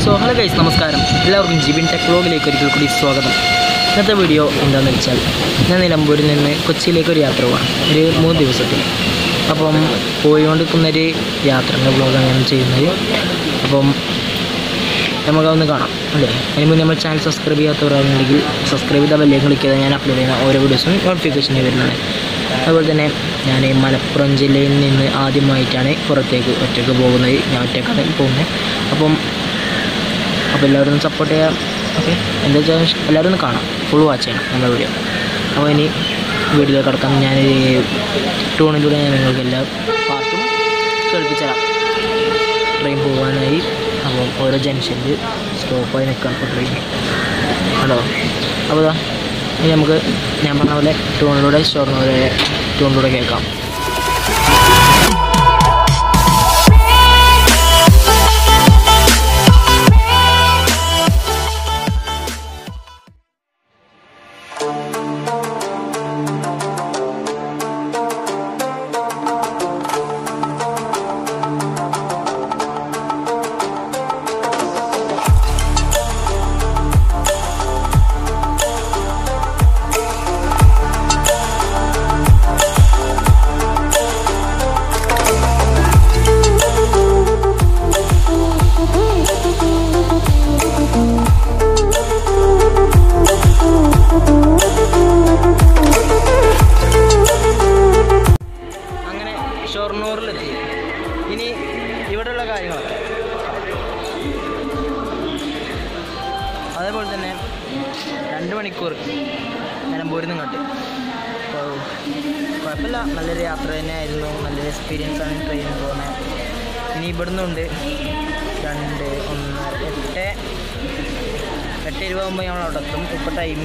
so hello guys നമസ്കാരം എല്ലാവർക്കും Jibin tech വ്ലോഗിലേക്ക് ഒരിക്കൽ കൂടി സ്വാഗതം ഇന്നത്തെ വീഡിയോ എന്താണെന്ന് വെച്ചാൽ ഞാൻ നിലമ്പൂരിൽ നിന്ന് കൊച്ചിയിലേക്ക് ഒരു യാത്ര പോവാണ് ഒരു മൂന്ന് ദിവസത്തിൽ അപ്പം പോയിക്കൊണ്ടിരിക്കുന്നൊരു യാത്രൻ്റെ വ്ലോഗാണ് ഞാൻ ചെയ്യുന്നത് അപ്പം നമുക്കതൊന്ന് കാണാം അല്ലേ അതിന് മുന്നേ നമ്മൾ ചാനൽ സബ്സ്ക്രൈബ് ചെയ്യാത്തവരാണെന്നുണ്ടെങ്കിൽ സബ്സ്ക്രൈബ് ചെയ്ത ബെല്ലേക്ക് ക്ലിക്ക് ചെയ്താൽ ഞാൻ അപ്ലോഡ് ചെയ്യുന്ന ഓരോ വീഡിയോസും നോട്ടിഫിക്കേഷൻ വരുന്നത് അതുപോലെ തന്നെ ഞാൻ മലപ്പുറം ജില്ലയിൽ നിന്ന് ആദ്യമായിട്ടാണ് പുറത്തേക്ക് ഒറ്റയ്ക്ക് പോകുന്നത് ഞാൻ ഒറ്റയ്ക്കാണ് പോകുന്നത് അപ്പം അപ്പോൾ എല്ലാവരും ഒന്ന് സപ്പോർട്ട് ചെയ്യാം ഓക്കെ എന്താ വെച്ചാൽ എല്ലാവരും ഒന്ന് കാണാം ഫുൾ വാച്ച് ചെയ്യണം നമ്മുടെ വീഡിയോ അപ്പോൾ ഇനി വീഡിയോ കിടക്കാം ഞാൻ ടൂണിലൂടെ ഞാൻ നിങ്ങൾക്ക് എല്ലാ പാർട്ടും കേൾപ്പിച്ചു തരാം ട്രെയിൻ പോകാനായി അപ്പം ഓരോ ജംഗ്ഷനിൽ സ്റ്റോപ്പായി നിൽക്കണം ഇപ്പോൾ ട്രെയിൻ ഹലോ അപ്പോൾ ഇതാ ഇനി നമുക്ക് ഞാൻ പറഞ്ഞ പോലെ ടൂണിലൂടെ ഷോറിനൂടെ ടൂണിലൂടെ കേൾക്കാം അങ്ങനെ ഷൊർണൂറിലെത്തി ഇനി ഇവിടെയുള്ള കാര്യങ്ങളൊക്കെ അതേപോലെ തന്നെ രണ്ട് മണിക്കൂർ നിലമ്പൂരിൽ നിന്ന് ഇങ്ങോട്ട് അപ്പോൾ കുഴപ്പമില്ല നല്ലൊരു യാത്ര തന്നെയായിരുന്നു നല്ലൊരു എക്സ്പീരിയൻസ് ആണ് ട്രെയിനിൽ പോകുന്നത് ഇനി ഇവിടുന്ന് ഉണ്ട് രണ്ട് ഒന്ന് എട്ട് എട്ട് ഇരുപതാകുമ്പോൾ ഞങ്ങൾ അവിടെ എത്തും ഇപ്പോൾ ടൈം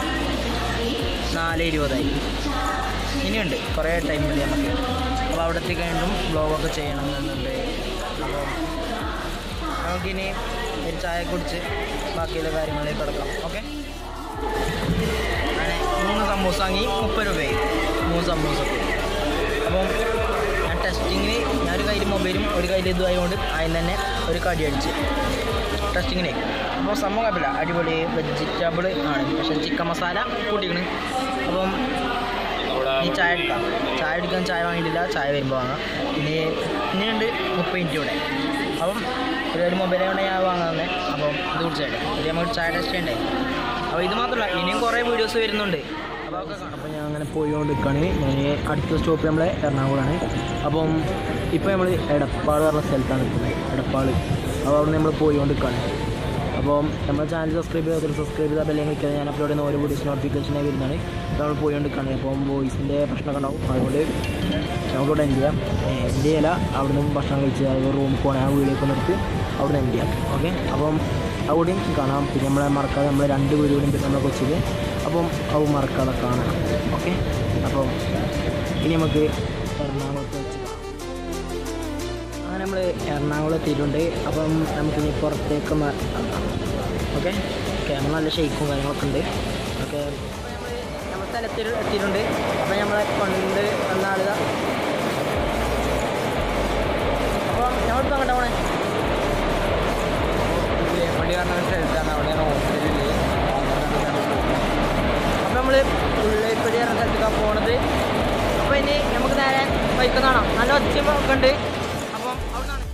നാല് ഇരുപതായി ഇനിയുണ്ട് കുറേ ടൈം ഉണ്ട് നമുക്ക് അപ്പോൾ അവിടെ എത്തിക്കഴിഞ്ഞും ബ്ലോഗൊക്കെ ചെയ്യണം എന്നുണ്ട് അപ്പോൾ നമുക്കിനി ഒരു ചായ കുടിച്ച് ബാക്കിയുള്ള കാര്യങ്ങളിലേക്ക് കിടക്കാം ഓക്കെ അങ്ങനെ മൂന്ന് സമൂസ വാങ്ങി മുപ്പത് രൂപയായി മൂന്ന് സമൂസ അപ്പം ഞാൻ ടെസ്റ്റിങ്ങിന് ഞാനൊരു കയ്യിൽ മൊബൈലും ഒരു കയ്യിൽ ഇതുമായതുകൊണ്ട് അതിന് തന്നെ ഒരു കടി അടിച്ച് ടെസ്റ്റിങ്ങിന് അപ്പോൾ സംഭവം കുഴപ്പമില്ല അടിപൊളി വെജിറ്റബിൾ ആണ് പക്ഷേ ചിക്കൻ മസാല കൂട്ടിക്കണ് അപ്പം ഇനി ചായ എടുക്കാം ചായ എടുക്കാൻ ചായ വാങ്ങിയിട്ടില്ല ചായ വരുമ്പോൾ വാങ്ങാം ഇനി ഇനിയുണ്ട് മുപ്പത് മിനിറ്റ് ഇവിടെ അപ്പം ഒരു ഒരു മൊബൈൽ കൊണ്ട് ഞാൻ വാങ്ങാൻ തന്നെ അപ്പം ഇത് കുടിച്ചേട്ടെ ഇത് നമുക്ക് ചായ ടെസ്റ്റ് ചെയ്യണ്ടേ അപ്പോൾ ഇത് മാത്രമല്ല ഇനിയും കുറേ വീഡിയോസ് വരുന്നുണ്ട് അപ്പോൾ അതൊക്കെ കാണാം അപ്പോൾ ഞാൻ അങ്ങനെ പോയിക്കൊണ്ട് നിൽക്കുകയാണ് ഞാൻ അടുത്ത സ്റ്റോപ്പ് നമ്മളെ എറണാകുളമാണ് അപ്പം ഇപ്പോൾ നമ്മൾ എടപ്പാൾ പറഞ്ഞ സ്ഥലത്താണ് നിൽക്കുന്നത് എടപ്പാൾ അപ്പോൾ അവിടെ നമ്മൾ പോയിക്കൊണ്ട് നിൽക്കുകയാണ് അപ്പോൾ നമ്മുടെ ചാനൽ സബ്സ്ക്രൈബ് ചെയ്യാത്ത സബ്സ്ക്രൈബ് ചെയ്താൽ ബെല്ലേക്ക് നിൽക്കുന്നത് ഞാൻ അപ്ലോഡ് ചെയ്യുന്ന ഓരോ വീഡിയോസ് നോട്ടിഫിക്കേഷനായി വരുന്നതാണ് അപ്പോൾ നമ്മൾ പോയിക്കൊണ്ടിരിക്കുകയാണ് അപ്പം വോയിസിൻ്റെ പ്രശ്നമൊക്കെ ഉണ്ടാവും അതുകൊണ്ട് നമുക്കിവിടെ എൻഡ് ചെയ്യാം എൻഡ് ചെയ്യില്ല അവിടെ നിന്ന് ഭക്ഷണം കഴിച്ച് അതായത് റൂമിൽ പോകണേ ആ വീഡിയോ നിർത്തി അവിടെ നിന്ന് എൻഡ് ചെയ്യാം ഓക്കെ അപ്പം അവിടെയും കാണാം പിന്നെ നമ്മളെ മറക്കാതെ നമ്മൾ രണ്ട് വീഡിയോയും പിന്നെ നമ്മളെ കൊച്ചിയിൽ അപ്പം അത് മറക്കാതെ കാണാം ഓക്കെ അപ്പം ഇനി നമുക്ക് എറണാകുളത്ത് വെച്ച് കാണാം അങ്ങനെ നമ്മൾ എറണാകുളം എത്തിയിട്ടുണ്ട് അപ്പം നമുക്കിനി പുറത്തേക്ക് ഓക്കെ ക്യാമറ നല്ല ഷെയ്ക്കും കാര്യങ്ങളൊക്കെ ഉണ്ട് ഓക്കെ നമ്മൾ സ്ഥലത്തിൽ എത്തിയിട്ടുണ്ട് അപ്പം നമ്മളെ കൊണ്ട് വന്ന ആളുക അപ്പം ഞങ്ങളിപ്പോൾ അങ്ങോട്ട് പോണേ വേമ്പടി പറഞ്ഞ സ്ഥലത്താണ് അവിടെയാണ് ഹോസ്പിറ്റലിൽ അപ്പം നമ്മൾ ഉള്ളിപ്പടി പറഞ്ഞ സ്ഥലത്തേക്കാണ് പോണത് അപ്പോൾ ഇനി നമുക്ക് നേരെ ബൈക്കുന്നതാണോ നല്ല ഒച്ചയും ഒക്കെ ഉണ്ട് അപ്പം അവിടെ നിന്നാണ്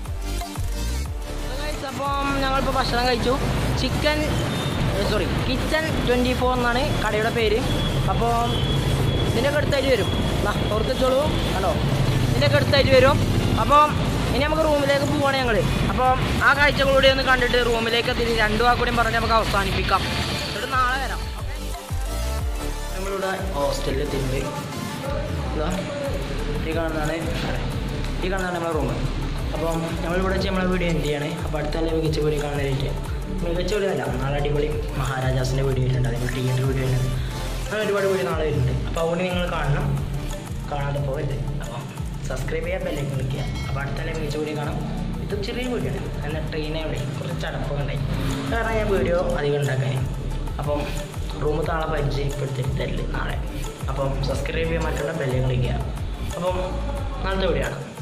അപ്പം ഞങ്ങളിപ്പോൾ ഭക്ഷണം കഴിച്ചു chicken sorry kitchen twenty four എന്നാണ് കടയുടെ പേര് അപ്പോൾ ഇതിൻ്റെയൊക്കെ അടുത്തായിട്ട് വരും ആ ഓർത്തിച്ചോളൂ ഹലോ ഇതിൻ്റെയൊക്കെ അടുത്തായിട്ട് വരും അപ്പം ഇനി നമുക്ക് റൂമിലേക്ക് പോവാണ് ഞങ്ങൾ അപ്പോൾ ആ കാഴ്ചകളൂടെ ഒന്ന് കണ്ടിട്ട് റൂമിലേക്ക് എത്തി രണ്ടു വാക്കൂടിയും പറഞ്ഞ് നമുക്ക് അവസാനിപ്പിക്കാം എന്നിട്ട് നാളെ വരാം ഓക്കെ നമ്മളിവിടെ ഹോസ്റ്റലിൽ എത്തിയിട്ടുണ്ട് ഇതാ ഈ കാണുന്നതാണ് ഈ കാണുന്നതാണ് നമ്മളെ റൂം അപ്പം നമ്മളിവിടെ വെച്ച് നമ്മളെ വീഡിയോ എന്ത് ചെയ്യാണ് അപ്പോൾ അടുത്ത നല്ല മികച്ച വീഡിയോ കാണാനായിട്ട് മികച്ച വീഡിയോ അല്ല നാളെ അടിപൊളി മഹാരാജാസിൻ്റെ വീഡിയോ വരുന്നുണ്ട് അതേപോലെ തിയേറ്റർ വീഡിയോ വരുന്നുണ്ട് അങ്ങനെ ഒരുപാട് വീഡിയോ നാളെ വരുന്നുണ്ട് അപ്പോൾ അതുകൊണ്ട് നിങ്ങൾ കാണണം കാണാതെ പോകരുത് അപ്പം സബ്സ്ക്രൈബ് ചെയ്യാൻ ബെല്ലേക്ക് ക്ലിക്ക് ചെയ്യാം അപ്പോൾ അടുത്ത നല്ല മികച്ച വീഡിയോ കാണാം ഇത് ചെറിയ വീഡിയോ ആണ് എന്നാൽ ട്രെയിനെ അവിടെ കുറച്ച് ചടപ്പൊക്കെ ഉണ്ടായി കാരണം ഞാൻ വീഡിയോ അധികം ഉണ്ടാക്കാൻ അപ്പം റൂം താളെ പരിചയപ്പെടുത്തി തരില്ല നാളെ അപ്പം സബ്സ്ക്രൈബ് ചെയ്യാൻ മറ്റുള്ള ബെല്ലേക്ക് ക്ലിക്ക് ചെയ്യാം അപ്പം നാളത്തെ വീഡിയോ ആണ്